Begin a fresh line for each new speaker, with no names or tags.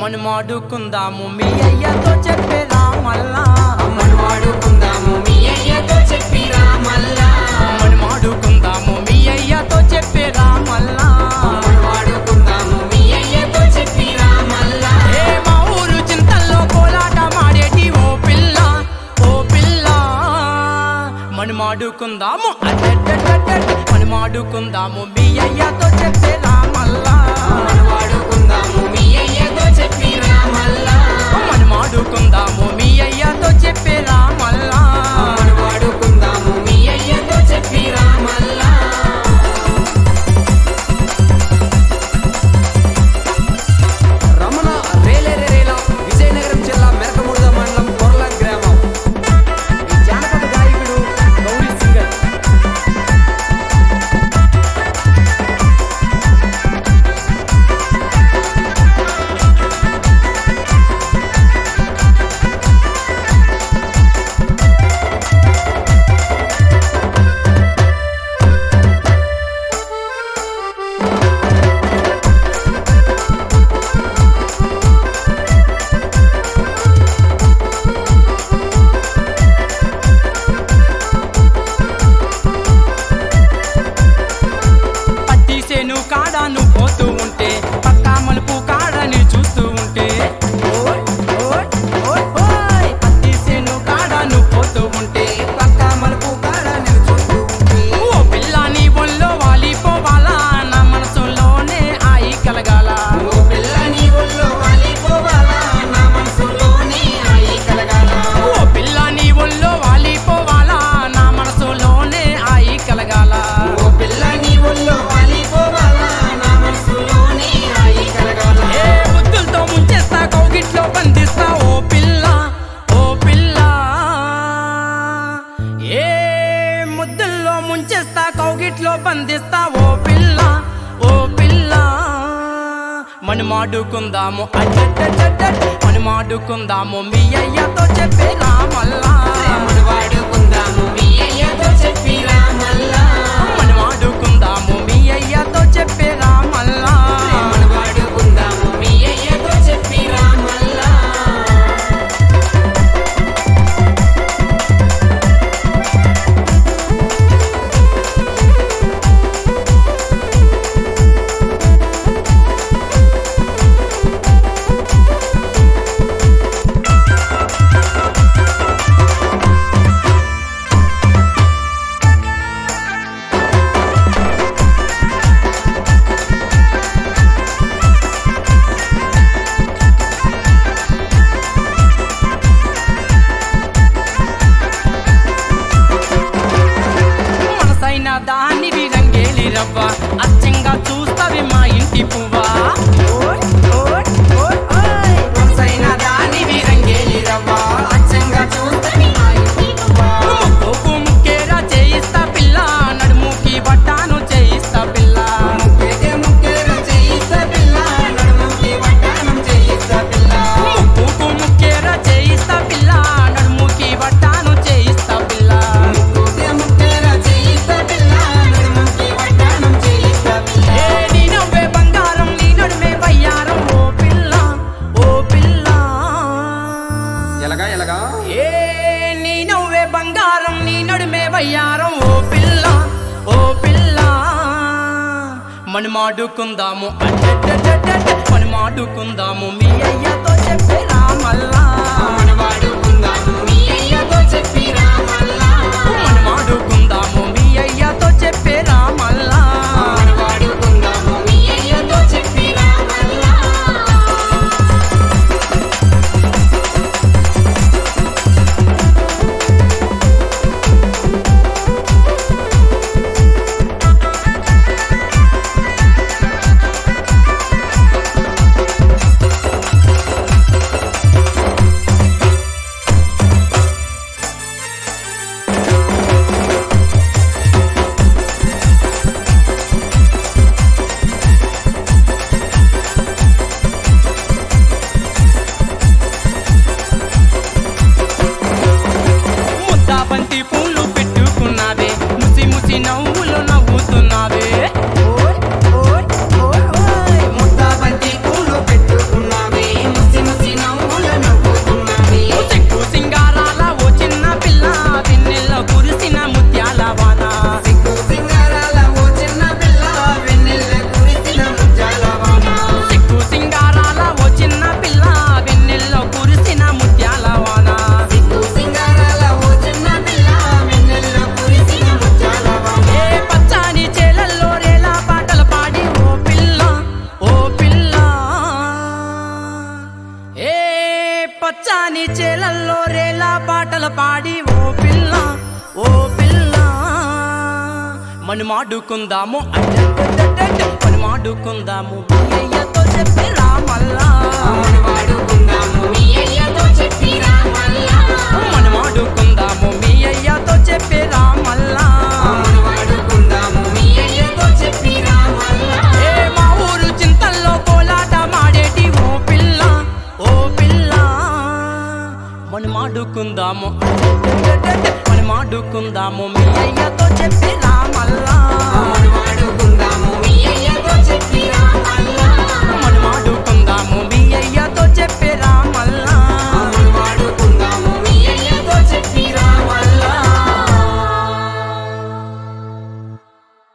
మనమాడుకుందాము మీ అయ్యతో చెప్పేరా మల్లా
మనవాడుకుందాము మీ అయ్యతో చెప్పిరా మల్లా
మనమాడుకుందాము మీ అయ్యతో చెప్పేరా మల్లా
మనవాడుకుందాము మీ అయ్యతో చెప్పిరా మల్లా
ఏ మా ఊరు చింతల్లో కోలాట మాడేటి ఓ పిల్ల ఓ పిల్ల మనమాడుకుందాము అడ్డడ్డడ్డడ్డడ్ మనమాడుకుందాము మీ అయ్యతో చెప్పేరా మల్లా
మనవాడుకుందాము మీ అయ్యతో చెప్పిరా మల్లా
మనమాడుకుందాము మీ అయ్యతో చెప్పేరా మల్లా
మనవాడుకుందాము మీ అయ్యతో చెప్పిరా మల్లా
రమణ రేలేరే రేల విజయనగరం జిల్లా మెరకముడిద మండలం కొర్ల గ్రామం ఈ జానపద గాయకుడు గౌరీ సింగర్
పట్టిసేను కాడాను పోతూ ఉంటే పక్కా మలుపు కాడని చూస్తూ ఉంటే ఓయ్, ఓయ్, ఓయ్, ఓయ్. పట్టిసేను కాడాను పోతూ ఉంటే
పక్క మలుపు కాడ నేను చూస్తూ ఉంటే
ఓ పిల్లని ఒళ్ళో వాలిపోవాలా నా మనసులోనే ఆయి కలగాల
ఓ పిల్ల నీ ఒళ్ళో వాలిపోవాలా నా మనసులోనే ఆయి కలగాల
ఓ పిల్లని ఒళ్ళో వాలిపోవాలా నా మనసులోనే ఆయి కలగాల
ఓ పిల్ల నీ ఒళ్ళో వాలిపోవాలా నా మనసులోనే ఆయి కలగాల
ఏ బుద్ధులతో ముంచేస్తా కౌగిట్లో బంధిస్తా ఓ పిల్ల ఓ పిల్ల ఏ ముద్దుల్లో ముంచేస్తా కౌగిట్లో బంధిస్తా ఓ పిల్ల ఓ పిల్ల మనమాడుకుందాము అడ్డడ్డడ్డడ్ మనమాడుకుందాము మీ అయ్యతో చెప్పేలా మల్లా
మనవాడుకుందాము మీ అయ్యతో చెప్పిరా మల్లా
మనమాడుకుందాము మీ అయ్యతో చెప్పేలా మల్లా
మనవాడుకుందాము మీ అయ్యతో చెప్పిరా మల్లా
మనసైన దానివి రంగేలి రవ్వ అచ్చంగా చూస్తావి మా ఇంటి పువ్వా ఓయ్, ఓయ్, ఓయ్, ఓయ్.
మనసైన దానివి రంగేలి రవ్వ అచ్చంగా చూస్తని మా ఇంటి పువ్వా.
ముక్కుకు ముక్కేరా చేయిస్తా పిల్ల నడుముకి వడ్డాను చేయిస్తా పిల్ల
ముక్కేకే ముక్కేర చేయిస్తా పిల్ల, నడుముకి వడ్డానం చేయిస్తా పిల్ల.
ముక్కుకు ముక్కేరా చేయిస్తా పిల్ల నడుముకి వడ్డాను చేయిస్తా పిల్ల
ముక్కేకే ముక్కేర చేయిస్తా పిల్ల, నడుముకి వడ్డానం చేయిస్తా పిల్ల.
ఏ నీ నవ్వే బంగారం నీ నడుమే వయ్యారం ఓ పిల్ల ఓ పిల్ల
ఎలాగా ఎలాగా
ఏ నీ నవ్వే బంగారం నీ నడుమే వయ్యారం ఓ పిల్ల ఓ పిల్ల మనమాడుకుందాము అడ్డడ్డడ్డడ్ మనమాడుకుందాము మీ అయ్యతో చెప్పేరా మల్లా
మనవాడుకుందాము మీ అయ్యతో చెప్పిరా మల్లా.
మనమాడుకుందాము మీ అయ్యతో చెప్పేరా మల్లా
మనవాడుకుందాము మీ అయ్యతో చెప్పిరా మల్లా.
ఏ పచ్చాని చేలల్లో రేలా పాటలు పాడి ఓ పిల్ల ఓ పిల్ల మనమాడుకుందాము మనమాడుకుందాము అయ్యతో చెప్పి రామల్లా
అమ్మను వాడుకుందాము మీ అయ్యతో చెప్పి రామల్లా
మనమాడుకుందాము మీ అయ్యతో చెప్పి రామల్లా
అమ్మను వాడుకుందాము మీ అయ్యతో చెప్పి రామల్లా
ఏ మా ఊరు చింతల్లో కోలాట మాడేటి ఓ పిల్ల ఓ పిల్ల మనమాడుకుందాము మనమాడుకుందాము మీ అయ్యతో చెప్పి రామల్లా
అమ్మను వాడుకుందాము